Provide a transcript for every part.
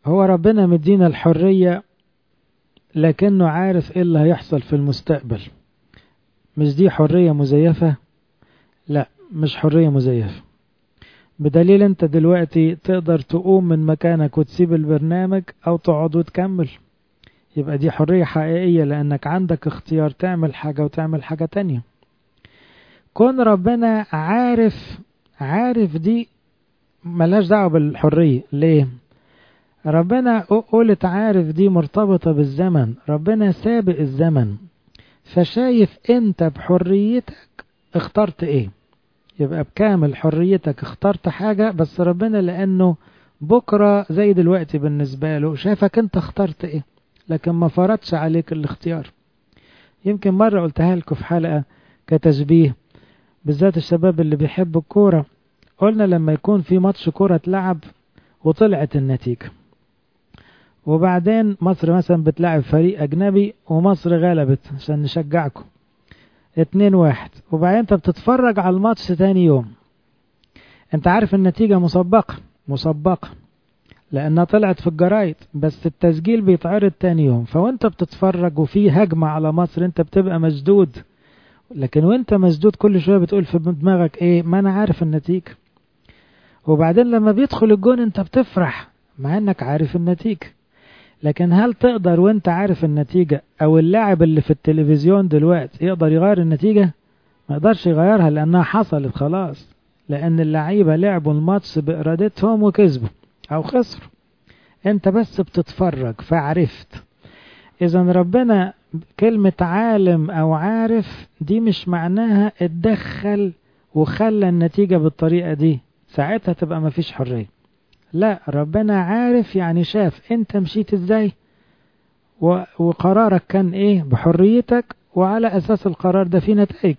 هو ربنا مدينا الحرية لكنه عارف ايه اللي هيحصل في المستقبل مش دي حرية مزيفة لا مش حرية مزيفة بدليل انت دلوقتي تقدر تقوم من مكانك وتسيب البرنامج او تقعد وتكمل يبقى دي حرية حقيقية لانك عندك اختيار تعمل حاجة وتعمل حاجة تانية كون ربنا عارف عارف دي ملهاش دعوة بالحرية ليه ربنا قولت عارف دي مرتبطة بالزمن ربنا سابق الزمن فشايف انت بحريتك اخترت ايه يبقى بكامل حريتك اخترت حاجة بس ربنا لانه بكرة زي دلوقتي بالنسبة له شافك انت اخترت ايه لكن ما فرضش عليك الاختيار يمكن مرة قلتها لكم في حلقة كتشبيه بالذات الشباب اللي بيحبوا الكورة قلنا لما يكون في ماتش كورة اتلعب وطلعت النتيجة وبعدين مصر مثلا بتلعب فريق أجنبي ومصر غلبت عشان نشجعكم اتنين واحد وبعدين انت بتتفرج على الماتش تاني يوم انت عارف النتيجة مسبقة مسبقة لأنها طلعت في الجرايد بس التسجيل بيتعرض تاني يوم فوانت بتتفرج وفي هجمة على مصر انت بتبقى مشدود لكن وانت مسدود كل شوية بتقول في دماغك ايه ما انا عارف النتيجة وبعدين لما بيدخل الجون انت بتفرح مع انك عارف النتيجة لكن هل تقدر وانت عارف النتيجة او اللاعب اللي في التلفزيون دلوقتي يقدر يغير النتيجة ما يقدرش يغيرها لانها حصلت خلاص لان اللعيبة لعبوا الماتش بارادتهم وكسبوا او خسروا انت بس بتتفرج فعرفت اذا ربنا كلمة عالم او عارف دي مش معناها اتدخل وخلى النتيجة بالطريقة دي ساعتها تبقى مفيش حرية لا ربنا عارف يعني شاف انت مشيت ازاي وقرارك كان ايه بحريتك وعلى اساس القرار ده في نتائج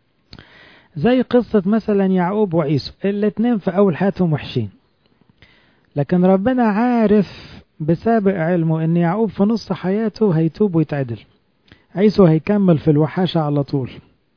زي قصة مثلا يعقوب وعيسو الاتنين في اول حياتهم وحشين لكن ربنا عارف بسابق علمه ان يعقوب في نص حياته هيتوب ويتعدل عيسو هيكمل في الوحاشة على طول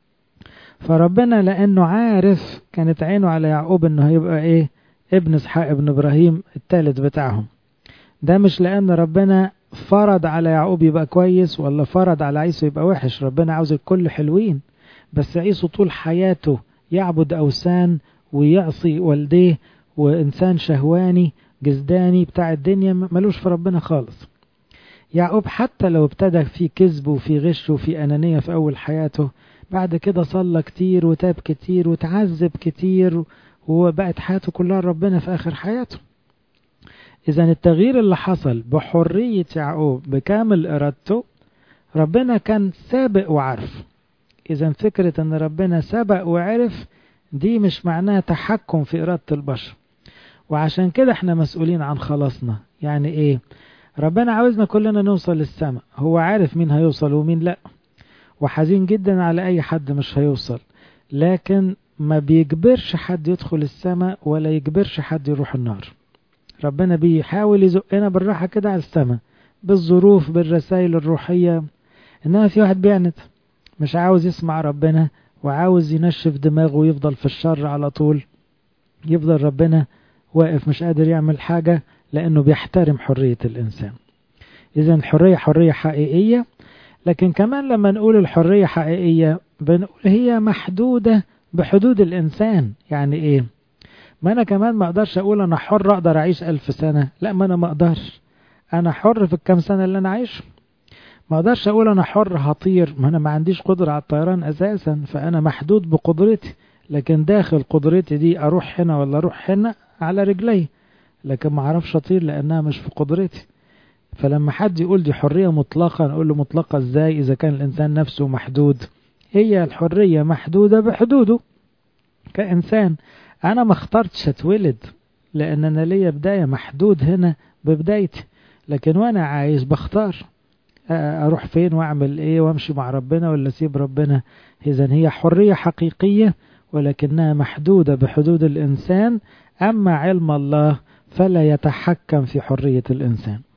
فربنا لانه عارف كانت عينه على يعقوب انه هيبقى ايه ابن اسحاق ابن ابراهيم الثالث بتاعهم ده مش لان ربنا فرض على يعقوب يبقى كويس ولا فرض على عيسو يبقى وحش ربنا عاوز الكل حلوين بس عيسو طول حياته يعبد اوثان ويعصي والديه وانسان شهواني جزداني بتاع الدنيا ملوش في ربنا خالص يعقوب حتى لو ابتدى في كذب وفي غش وفي انانيه في اول حياته بعد كده صلى كتير وتاب كتير وتعذب كتير وبقت حياته كلها ربنا في آخر حياته إذا التغيير اللي حصل بحرية يعقوب بكامل إرادته ربنا كان سابق وعارف إذا فكرة أن ربنا سبق وعرف دي مش معناها تحكم في إرادة البشر وعشان كده احنا مسؤولين عن خلاصنا يعني ايه ربنا عاوزنا كلنا نوصل للسماء هو عارف مين هيوصل ومين لا وحزين جدا على اي حد مش هيوصل لكن ما بيجبرش حد يدخل السماء ولا يجبرش حد يروح النار ربنا بيحاول يزقنا بالراحة كده على السماء بالظروف بالرسائل الروحية انما في واحد بيعنت مش عاوز يسمع ربنا وعاوز ينشف دماغه ويفضل في الشر على طول يفضل ربنا واقف مش قادر يعمل حاجة لأنه بيحترم حرية الإنسان إذا الحرية حرية حقيقية لكن كمان لما نقول الحرية حقيقية بنقول هي محدودة بحدود الإنسان يعني إيه ما أنا كمان ما أقدرش أقول أنا حر أقدر أعيش ألف سنة لا ما أنا ما أقدرش أنا حر في الكام سنة اللي أنا عايشه ما أقدرش أقول أنا حر هطير ما أنا ما عنديش قدرة على الطيران أساسا فأنا محدود بقدرتي لكن داخل قدرتي دي أروح هنا ولا أروح هنا على رجلي لكن ما أعرفش أطير لأنها مش في قدرتي فلما حد يقول دي حرية مطلقة نقول له مطلقة ازاي إذا كان الإنسان نفسه محدود هي الحرية محدودة بحدوده كإنسان أنا ما اخترتش أتولد لأن أنا ليا بداية محدود هنا ببدايتي لكن وأنا عايز بختار أروح فين وأعمل إيه وأمشي مع ربنا ولا أسيب ربنا إذا هي حرية حقيقية ولكنها محدودة بحدود الإنسان أما علم الله فلا يتحكم في حرية الإنسان